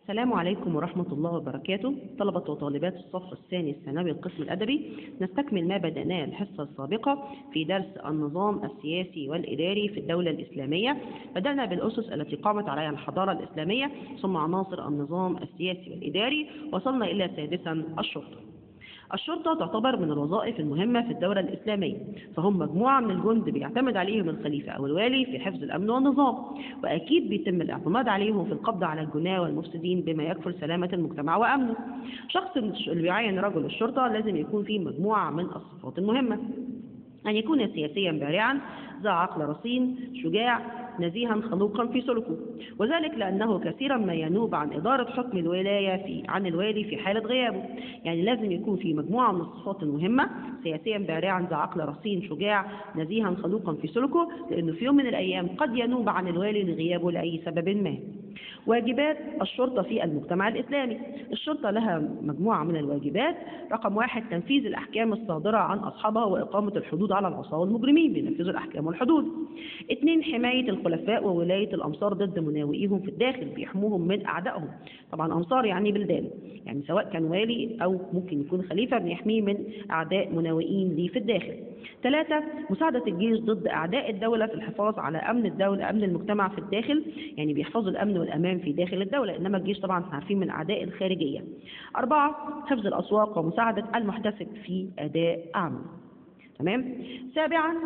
السلام عليكم ورحمة الله وبركاته طلبة وطالبات الصف الثاني الثانوي القسم الأدبي نستكمل ما بدأناه الحصة السابقة في درس النظام السياسي والإداري في الدولة الإسلامية بدأنا بالأسس التي قامت عليها الحضارة الإسلامية ثم عناصر النظام السياسي والإداري وصلنا إلى سادسا الشرطة الشرطة تعتبر من الوظائف المهمة في الدولة الإسلامية فهم مجموعة من الجند بيعتمد عليهم الخليفة أو الوالي في حفظ الأمن والنظام وأكيد بيتم الاعتماد عليهم في القبض على الجناة والمفسدين بما يكفل سلامة المجتمع وأمنه شخص اللي بيعين رجل الشرطة لازم يكون فيه مجموعة من الصفات المهمة أن يكون سياسيا بارعا ذا عقل رصين شجاع نزيها خلوقا في سلوكه وذلك لأنه كثيرا ما ينوب عن إدارة حكم الولاية في عن الوالي في حالة غيابه يعني لازم يكون في مجموعة من الصفات المهمة سياسيا بارعا ذا عقل رصين شجاع نزيها خلوقا في سلوكه لأنه في يوم من الأيام قد ينوب عن الوالي لغيابه لأي سبب ما واجبات الشرطة في المجتمع الإسلامي الشرطة لها مجموعة من الواجبات رقم واحد تنفيذ الأحكام الصادرة عن أصحابها وإقامة الحدود على العصاة والمجرمين بينفذوا الأحكام والحدود اثنين حماية الخلفاء وولاية الأمصار ضد مناوئيهم في الداخل بيحموهم من أعدائهم طبعا أمصار يعني بلدان يعني سواء كان والي أو ممكن يكون خليفة بيحميه من أعداء مناوئين ليه في الداخل ثلاثة مساعدة الجيش ضد أعداء الدولة في الحفاظ على أمن الدولة أمن المجتمع في الداخل يعني بيحفظوا الأمن والأمان في داخل الدولة إنما الجيش طبعا عارفين من أعداء الخارجية أربعة حفظ الأسواق ومساعدة المحتسب في أداء أعمال تمام سابعا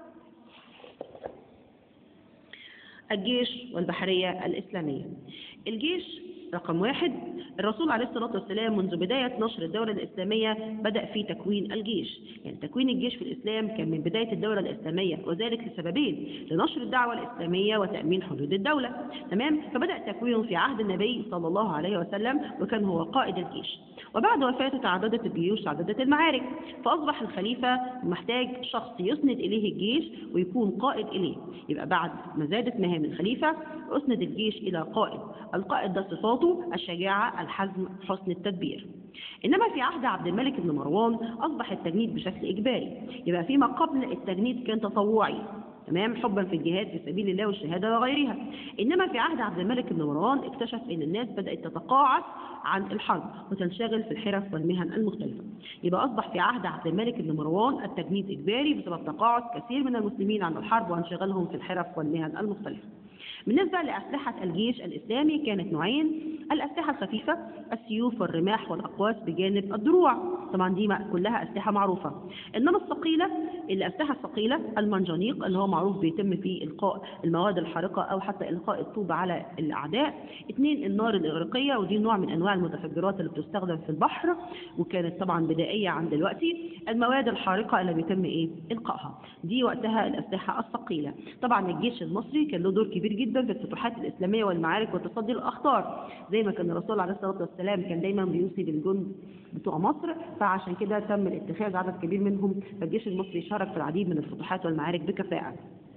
الجيش والبحرية الإسلامية الجيش رقم واحد الرسول عليه الصلاة والسلام منذ بداية نشر الدولة الإسلامية بدأ في تكوين الجيش يعني تكوين الجيش في الإسلام كان من بداية الدولة الإسلامية وذلك لسببين لنشر الدعوة الإسلامية وتأمين حدود الدولة تمام فبدأ تكوينه في عهد النبي صلى الله عليه وسلم وكان هو قائد الجيش وبعد وفاته تعددت الجيوش تعددت المعارك فأصبح الخليفة محتاج شخص يسند إليه الجيش ويكون قائد إليه يبقى بعد ما زادت مهام الخليفة أسند الجيش إلى قائد القائد ده صفاته الشجاعة الحزم حسن التدبير إنما في عهد عبد الملك بن مروان أصبح التجنيد بشكل إجباري يبقى فيما قبل التجنيد كان تطوعي تمام حبا في الجهاد في سبيل الله والشهاده وغيرها انما في عهد عبد الملك بن مروان اكتشف ان الناس بدات تتقاعس عن الحرب وتنشغل في الحرف والمهن المختلفه يبقى اصبح في عهد عبد الملك بن مروان التجنيد اجباري بسبب تقاعس كثير من المسلمين عن الحرب وانشغالهم في الحرف والمهن المختلفه بالنسبة لأسلحة الجيش الإسلامي كانت نوعين الأسلحة الخفيفة السيوف والرماح والأقواس بجانب الدروع طبعا دي كلها أسلحة معروفة إنما الثقيلة الأسلحة الثقيلة المنجنيق اللي هو معروف بيتم فيه إلقاء المواد الحارقة أو حتى إلقاء الطوب على الأعداء اثنين النار الإغريقية ودي نوع من أنواع المتفجرات اللي بتستخدم في البحر وكانت طبعا بدائية عن دلوقتي المواد الحارقة اللي بيتم إيه إلقائها دي وقتها الأسلحة الثقيلة طبعا الجيش المصري كان له دور كبير جدا جدا في الفتوحات الإسلامية والمعارك وتصدي الأخطار زي ما كان الرسول عليه الصلاة والسلام كان دايما بيوصي بالجند بتوع مصر فعشان كده تم الاتخاذ عدد كبير منهم فالجيش المصري شارك في العديد من الفتوحات والمعارك بكفاءة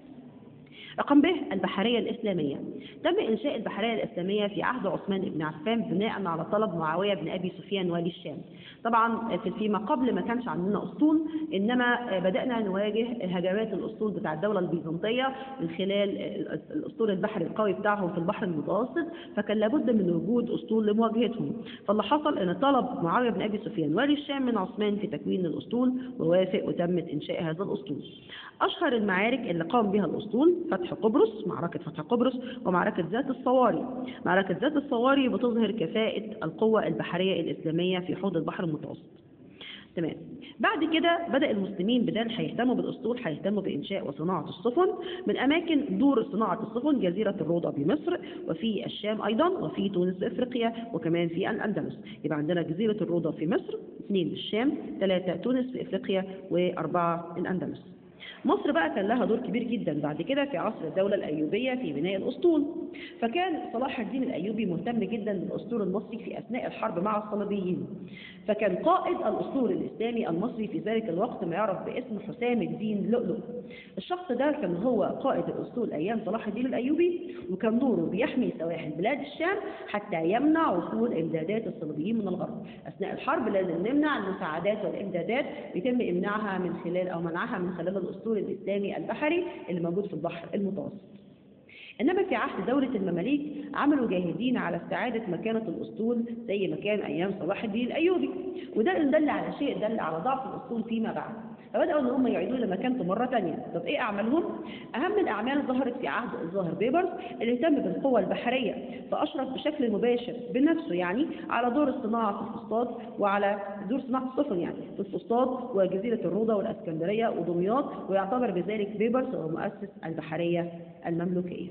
رقم ب البحرية الإسلامية تم إنشاء البحرية الإسلامية في عهد عثمان بن عفان بناء على طلب معاوية بن أبي سفيان والي الشام طبعا فيما قبل ما كانش عندنا أسطول إنما بدأنا نواجه هجمات الأسطول بتاع الدولة البيزنطية من خلال الأسطول البحري القوي بتاعهم في البحر المتوسط فكان لابد من وجود أسطول لمواجهتهم فاللي حصل أن طلب معاوية بن أبي سفيان والي الشام من عثمان في تكوين الأسطول ووافق وتمت إنشاء هذا الأسطول أشهر المعارك اللي قام بها الأسطول فتح قبرص معركة فتح قبرص ومعركة ذات الصواري معركة ذات الصواري بتظهر كفاءة القوة البحرية الإسلامية في حوض البحر المتوسط تمام بعد كده بدأ المسلمين بدل هيهتموا بالأسطول هيهتموا بإنشاء وصناعة السفن من أماكن دور صناعة السفن جزيرة الروضة بمصر وفي الشام أيضا وفي تونس بإفريقيا وكمان في الأندلس يبقى عندنا جزيرة الروضة في مصر اثنين الشام ثلاثة تونس في إفريقيا وأربعة الأندلس مصر بقى كان لها دور كبير جدا بعد كده في عصر الدولة الأيوبية في بناء الأسطول فكان صلاح الدين الأيوبي مهتم جدا بالأسطول المصري في أثناء الحرب مع الصليبيين فكان قائد الأسطول الإسلامي المصري في ذلك الوقت ما يعرف باسم حسام الدين لؤلؤ الشخص ده كان هو قائد الأسطول أيام صلاح الدين الأيوبي وكان دوره بيحمي سواحل بلاد الشام حتى يمنع وصول إمدادات الصليبيين من الغرب أثناء الحرب لازم نمنع المساعدات والإمدادات بيتم إمناعها من خلال أو منعها من خلال الأسطول الإسلامي البحري اللي موجود في البحر المتوسط إنما في عهد دولة المماليك عملوا جاهدين على استعادة مكانة الأسطول زي ما كان أيام صلاح الدين الأيوبي وده إن دل على شيء دل على ضعف الأسطول فيما بعد فبدأوا إن هم يعيدوا لمكانته مرة تانية طب إيه أعمالهم؟ أهم الأعمال ظهرت في عهد الظاهر بيبرز اللي اهتم بالقوى البحرية فأشرف بشكل مباشر بنفسه يعني على دور الصناعة في الفسطاط وعلى دور صناعة السفن يعني في الفسطاط وجزيرة الروضة والإسكندرية ودمياط ويعتبر بذلك بيبرز هو مؤسس البحرية المملوكية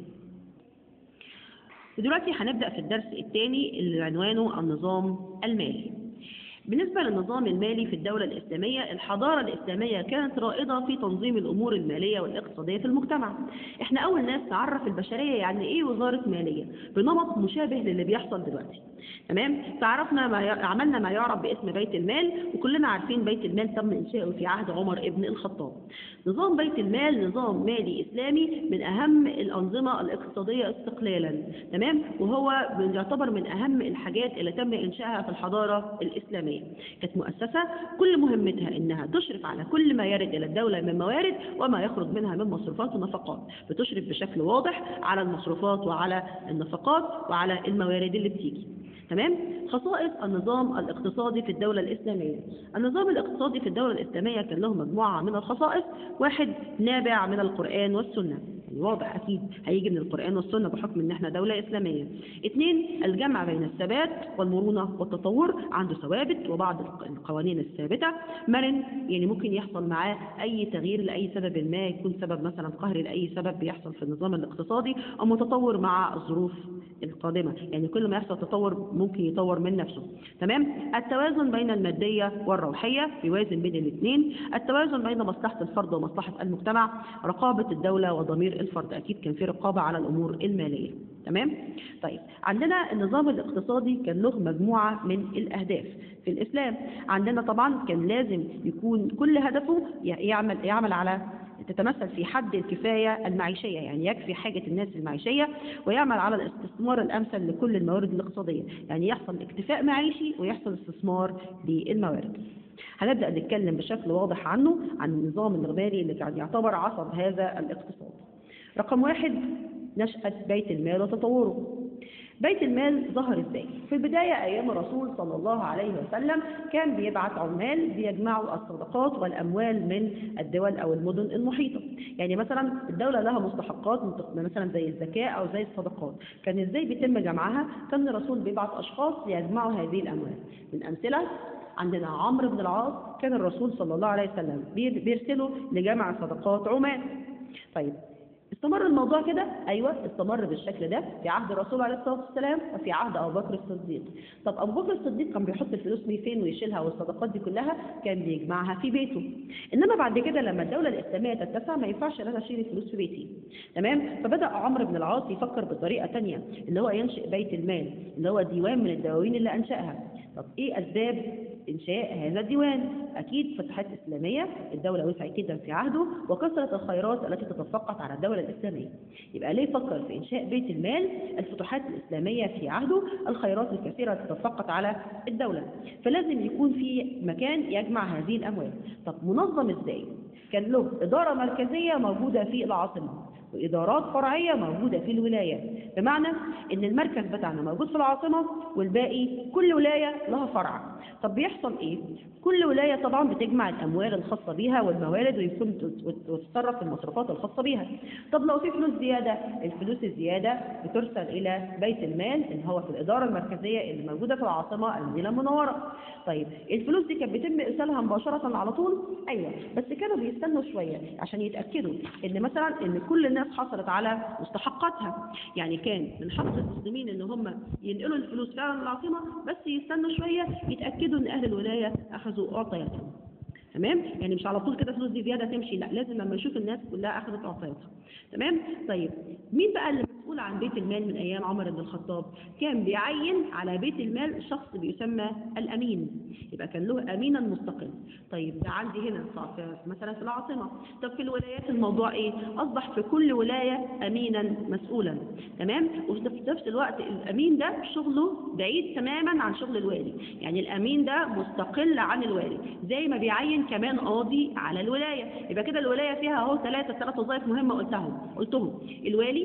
ودلوقتي هنبدأ في الدرس الثاني اللي عنوانه النظام المالي بالنسبة للنظام المالي في الدولة الإسلامية الحضارة الإسلامية كانت رائدة في تنظيم الأمور المالية والاقتصادية في المجتمع إحنا أول ناس نعرف البشرية يعني إيه وزارة مالية بنمط مشابه للي بيحصل دلوقتي تمام تعرفنا ما ي... عملنا ما يعرف باسم بيت المال وكلنا عارفين بيت المال تم إنشاؤه في عهد عمر ابن الخطاب نظام بيت المال نظام مالي إسلامي من أهم الأنظمة الاقتصادية استقلالا تمام وهو يعتبر من أهم الحاجات اللي تم إنشائها في الحضارة الإسلامية كانت مؤسسة كل مهمتها إنها تشرف على كل ما يرد إلى الدولة من موارد وما يخرج منها من مصروفات ونفقات بتشرف بشكل واضح على المصروفات وعلى النفقات وعلى الموارد اللي بتيجي تمام خصائص النظام الاقتصادي في الدولة الإسلامية النظام الاقتصادي في الدولة الإسلامية كان له مجموعة من الخصائص واحد نابع من القرآن والسنة واضح أكيد هيجي من القرآن والسنة بحكم إن إحنا دولة إسلامية اثنين الجمع بين الثبات والمرونة والتطور عنده ثوابت وبعض القوانين الثابتة مرن يعني ممكن يحصل معاه أي تغيير لأي سبب ما يكون سبب مثلا قهري لأي سبب بيحصل في النظام الاقتصادي أو متطور مع الظروف القادمة يعني كل ما يحصل تطور ممكن يطور من نفسه تمام التوازن بين المادية والروحية يوازن بين الاثنين التوازن بين مصلحة الفرد ومصلحة المجتمع رقابة الدولة وضمير الفرد أكيد كان في رقابة على الأمور المالية تمام طيب عندنا النظام الاقتصادي كان له مجموعة من الأهداف في الإسلام عندنا طبعا كان لازم يكون كل هدفه يعمل يعمل على تتمثل في حد الكفاية المعيشية يعني يكفي حاجة الناس المعيشية ويعمل على الاستثمار الأمثل لكل الموارد الاقتصادية يعني يحصل اكتفاء معيشي ويحصل استثمار للموارد هنبدأ نتكلم بشكل واضح عنه عن النظام المالي اللي كان يعتبر عصب هذا الاقتصاد رقم واحد نشأة بيت المال وتطوره بيت المال ظهر ازاي؟ في البداية أيام الرسول صلى الله عليه وسلم كان بيبعت عمال بيجمعوا الصدقات والأموال من الدول أو المدن المحيطة يعني مثلا الدولة لها مستحقات مثلا زي الزكاة أو زي الصدقات كان ازاي بيتم جمعها؟ كان الرسول بيبعت أشخاص ليجمعوا هذه الأموال من أمثلة عندنا عمرو بن العاص كان الرسول صلى الله عليه وسلم بيرسله لجمع صدقات عمان طيب استمر الموضوع كده ايوه استمر بالشكل ده في عهد الرسول عليه الصلاه والسلام وفي عهد ابو بكر الصديق طب ابو بكر الصديق كان بيحط الفلوس دي فين ويشيلها والصدقات دي كلها كان بيجمعها في بيته انما بعد كده لما الدوله الاسلاميه تتسع ما ينفعش ان انا اشيل الفلوس في بيتي تمام فبدا عمرو بن العاص يفكر بطريقه ثانيه اللي هو ينشئ بيت المال اللي هو ديوان من الدواوين اللي انشاها طب ايه اسباب إنشاء هذا الديوان أكيد فتوحات إسلامية الدولة وسعت جدا في عهده وكثرة الخيرات التي تتفقد على الدولة الإسلامية يبقى ليه فكر في إنشاء بيت المال الفتوحات الإسلامية في عهده الخيرات الكثيرة تتفقد على الدولة فلازم يكون في مكان يجمع هذه الأموال طب منظم إزاي؟ كان له إدارة مركزية موجودة في العاصمة وإدارات فرعية موجودة في الولاية بمعنى أن المركز بتاعنا موجود في العاصمة والباقي كل ولاية لها فرع طب بيحصل إيه؟ كل ولاية طبعا بتجمع الأموال الخاصة بيها والموارد ويكون وتتصرف في المصروفات الخاصة بيها طب لو في فلوس زيادة الفلوس الزيادة بترسل إلى بيت المال اللي هو في الإدارة المركزية اللي موجودة في العاصمة المدينة المنورة طيب الفلوس دي كانت بيتم إرسالها مباشرة على طول أيوة بس كانوا بيستنوا شوية عشان يتأكدوا إن مثلا إن كل الناس حصلت على مستحقاتها يعني كان من حق المسلمين إن هم ينقلوا الفلوس فعلا للعاصمة بس يستنوا شوية يتأكدوا إن أهل الولاية أخذوا أعطياتهم تمام يعني مش على طول كده فلوس دي زياده تمشي لا لازم لما يشوف الناس كلها اخذت اعطياتها تمام طيب مين بقى اللي مسؤول عن بيت المال من ايام عمر بن الخطاب كان بيعين على بيت المال شخص بيسمى الامين يبقى كان له امينا مستقل طيب ده عندي هنا في مثلا في العاصمه طب في الولايات الموضوع ايه اصبح في كل ولايه امينا مسؤولا تمام وفي نفس الوقت الامين ده شغله بعيد تماما عن شغل الوالي يعني الامين ده مستقل عن الوالي زي ما بيعين كمان قاضي على الولايه يبقى كده الولايه فيها اهو ثلاثه ثلاث وظائف مهمه قلتهم قلتهم الوالي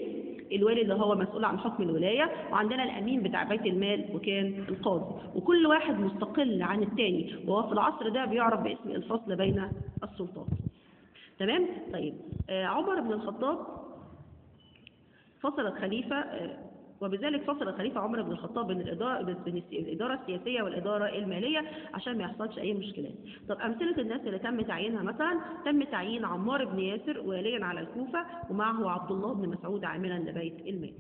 الوالي اللي هو مسؤول عن حكم الولاية وعندنا الأمين بتاع بيت المال وكان القاضي وكل واحد مستقل عن التاني وهو في العصر ده بيعرف باسم الفصل بين السلطات تمام طيب آه عمر بن الخطاب فصل الخليفة آه وبذلك فصل الخليفة عمر بن الخطاب بين الإدارة, بين الإدارة السياسية والإدارة المالية عشان ما يحصلش أي مشكلات. طب أمثلة الناس اللي تم تعيينها مثلا تم تعيين عمار بن ياسر واليا على الكوفة ومعه عبد الله بن مسعود عاملا لبيت المال.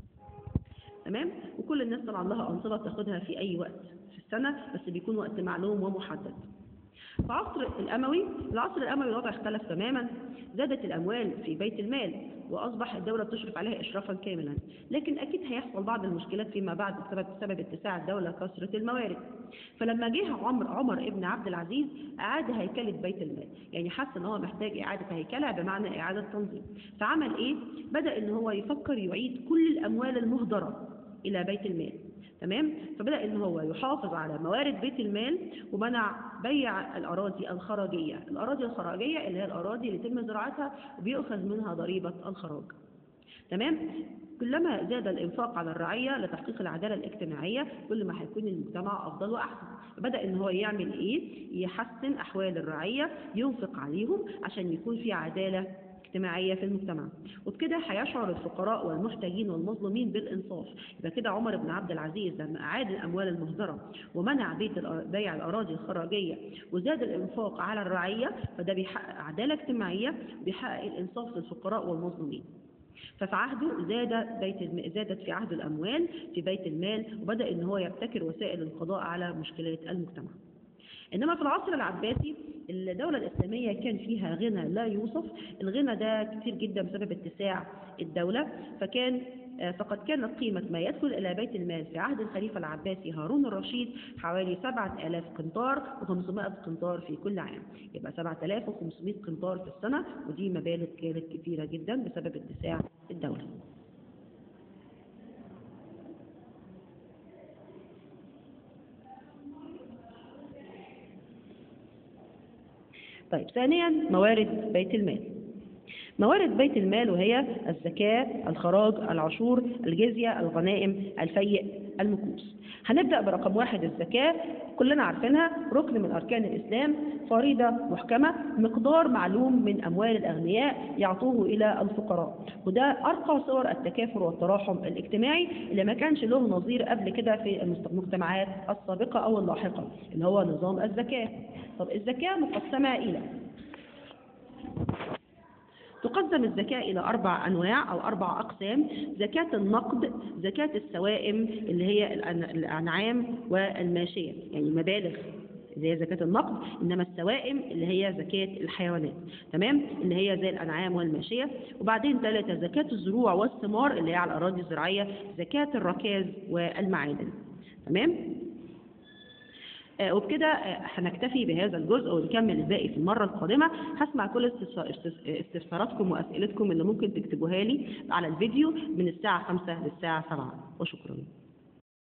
تمام؟ وكل الناس طبعا لها أنصبة تاخدها في أي وقت في السنة بس بيكون وقت معلوم ومحدد. في عصر الأموي العصر الأموي الوضع اختلف تماما زادت الأموال في بيت المال وأصبح الدولة بتشرف عليها إشرافا كاملا لكن أكيد هيحصل بعض المشكلات فيما بعد بسبب, بسبب اتساع الدولة كثرة الموارد فلما جه عمر عمر ابن عبد العزيز أعاد هيكلة بيت المال يعني حس إن هو محتاج إعادة هيكلة بمعنى إعادة تنظيم فعمل إيه؟ بدأ إن هو يفكر يعيد كل الأموال المهدرة إلى بيت المال تمام فبدأ ان هو يحافظ على موارد بيت المال ومنع بيع الأراضي الخراجية الأراضي الخراجية اللي هي الأراضي اللي تم زراعتها وبيؤخذ منها ضريبة الخراج تمام كلما زاد الإنفاق على الرعية لتحقيق العدالة الاجتماعية كل ما هيكون المجتمع أفضل وأحسن بدأ إن هو يعمل إيه يحسن أحوال الرعية ينفق عليهم عشان يكون في عدالة اجتماعية في المجتمع وبكده هيشعر الفقراء والمحتاجين والمظلومين بالإنصاف يبقى كده عمر بن عبد العزيز لما أعاد الأموال المهدرة ومنع بيت بيع الأراضي الخراجية وزاد الإنفاق على الرعية فده بيحقق عدالة اجتماعية بيحقق الإنصاف للفقراء والمظلومين ففي عهده زاد بيت الم... زادت في عهد الأموال في بيت المال وبدأ إن هو يبتكر وسائل القضاء على مشكلات المجتمع إنما في العصر العباسي الدولة الإسلامية كان فيها غنى لا يوصف الغنى ده كتير جدا بسبب اتساع الدولة فكان فقد كانت قيمة ما يدخل إلى بيت المال في عهد الخليفة العباسي هارون الرشيد حوالي 7000 قنطار و500 قنطار في كل عام يبقى 7500 قنطار في السنة ودي مبالغ كانت كثيرة جدا بسبب اتساع الدولة طيب ثانيا موارد بيت المال موارد بيت المال وهي الزكاة الخراج العشور الجزية الغنائم الفيء المكوس هنبدأ برقم واحد الزكاة كلنا عارفينها ركن من أركان الإسلام فريضة محكمة مقدار معلوم من أموال الأغنياء يعطوه إلى الفقراء وده أرقى صور التكافل والتراحم الاجتماعي اللي ما كانش له نظير قبل كده في المجتمعات السابقة أو اللاحقة اللي هو نظام الزكاة طب الزكاة مقسمة إلى تقسم الزكاة إلى أربع أنواع أو أربع أقسام زكاة النقد زكاة السوائم اللي هي الأنعام والماشية يعني مبالغ اللي هي زكاة النقد إنما السوائم اللي هي زكاة الحيوانات تمام اللي هي زي الأنعام والماشية وبعدين ثلاثة زكاة الزروع والثمار اللي هي على الأراضي الزراعية زكاة الركاز والمعادن تمام وبكده هنكتفي بهذا الجزء ونكمل الباقي في المرة القادمة هسمع كل استفساراتكم وأسئلتكم اللي ممكن تكتبوها لي على الفيديو من الساعة 5 للساعة 7 وشكرا